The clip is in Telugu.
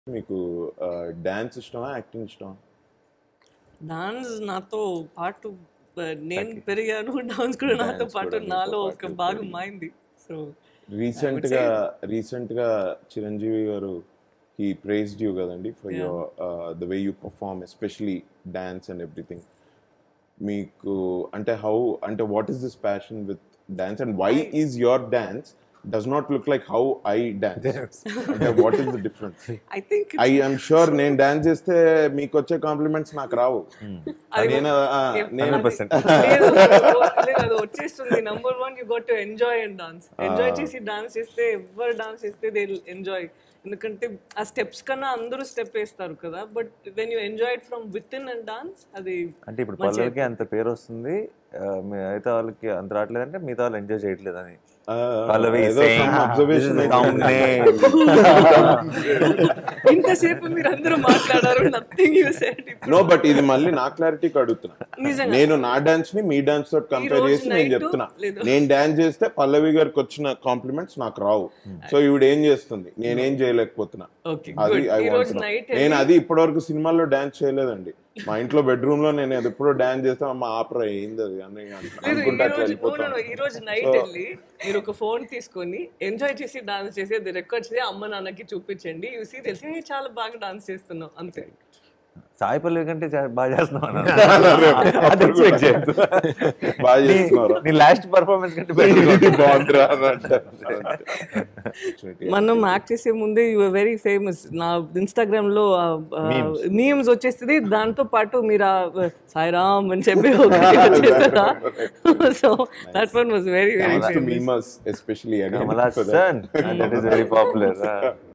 మీకు డాన్స్ ఇష్టమా యాక్టింగ్ ఇష్టమా డాన్స్ నాతో పాటు ఆ, నేను పెరిగాను డాన్స్ కూడా నాతో Dance పాటు కూడా మీతో నాలో పాటు ఒక భాగం పెరిగింది. అయింది సో రీసెంట్ గా రీసెంట్ గా చిరంజీవి గారు హీ ప్రైజ్డ్ యూ కదండి for Yeah. Your the way you perform especially dance and everything మీకు అంటే హౌ అంటే what is this passion with dance and why is your dance does not look like how I dance అంటే what is the difference I think I I'm sure నేను డాన్స్ చేస్తే మీకు వచ్చే కాంప్లిమెంట్స్ నాకు రావు నేను ఆ, నేను 100%. అది వచ్చేస్తుంది number one you got to enjoy and dance enjoy చేసి డాన్స్ చేస్తే ఎవరు డాన్స్ చేస్తే దే ఎంజాయ్ ఎందుకంటే ఆ స్టెప్స్ కన్నా అందరూ స్టెప్ వేస్తారు కదా but when you enjoy it from within and dance అది అంటే ఇప్పుడు పల్లవికి అంత పేరు వస్తుంది ఆ, మిగతా వాళ్ళకి అంత రావట్లేదంటే మిగతా వాళ్ళు ఎంజాయ్ చేయట్లేదని ఆ, పల్లవి ఏదో saying, some observation "This is అయితే ఇంతసేపు మీరు అందరూ మాట్లాడారు nothing you said no but ఇది మళ్ళీ నా క్లారిటీకి అడుగుతున్నా నిజంగా. నేను నా డాన్స్ ని మీ డాన్స్ తోటి కంపేర్ రోజు చేసి నేను night చెప్తున్నా లేదు. నేను డాన్స్ చేస్తే పల్లవి గారికి వచ్చిన కాంప్లిమెంట్స్ నాకు రావు సో ఈవిడ ఏం చేస్తుంది నేనేం చేయలేకపోతున్నా ఓకే అది గుడ్ I ఈ want రోజు to know. నైట్ నేను అది ఇప్పటివరకు సినిమాల్లో డాన్స్ చేయలేదండి మా ఇంట్లో బెడ్రూమ్ లో నేను అది ఎప్పుడో డాన్స్ చేస్తే అమ్మ ఆపరా ఏంది అది అని అనుకుంటా అట్లా వెళ్ళిపోతాను ఈ రోజు నైట్ వెళ్ళి మీరు ఒక ఫోన్ తీసుకొని ఎంజాయ్ చేసి డాన్స్ చేసి అది రికార్డ్ చేసి అమ్మ నాన్నకి చూపించండి చూసి తెలిసి "ఏ, చాలా బాగా డాన్స్ చేస్తున్నావు అంతే సాయి పల్లవి కంటే చా- బాగా చేస్తున్నావు అన్న. అప్పుడు అది expect చేయొద్దు. బాగా నీ- చేస్తున్నారు నీ లాస్ట్ పర్ఫార్మెన్స్ కంటే better గా ఉంది. ఇది బాగుందిరా అని అంటారు. మనం యాక్ట్ చేసే ముందే యు వెరీ ఫేమస్ నా ఇన్స్టాగ్రామ్ లో మీమ్స్ వచ్చేస్తుంది దాంతో పాటు మీరు ఆ, సాయిరామ్ అని చెప్పి ఒకటి వచ్చేస్తారా so that one was very very Thanks to memers, especially again. Kamala for that. Hassan, and that is very popular. Uh,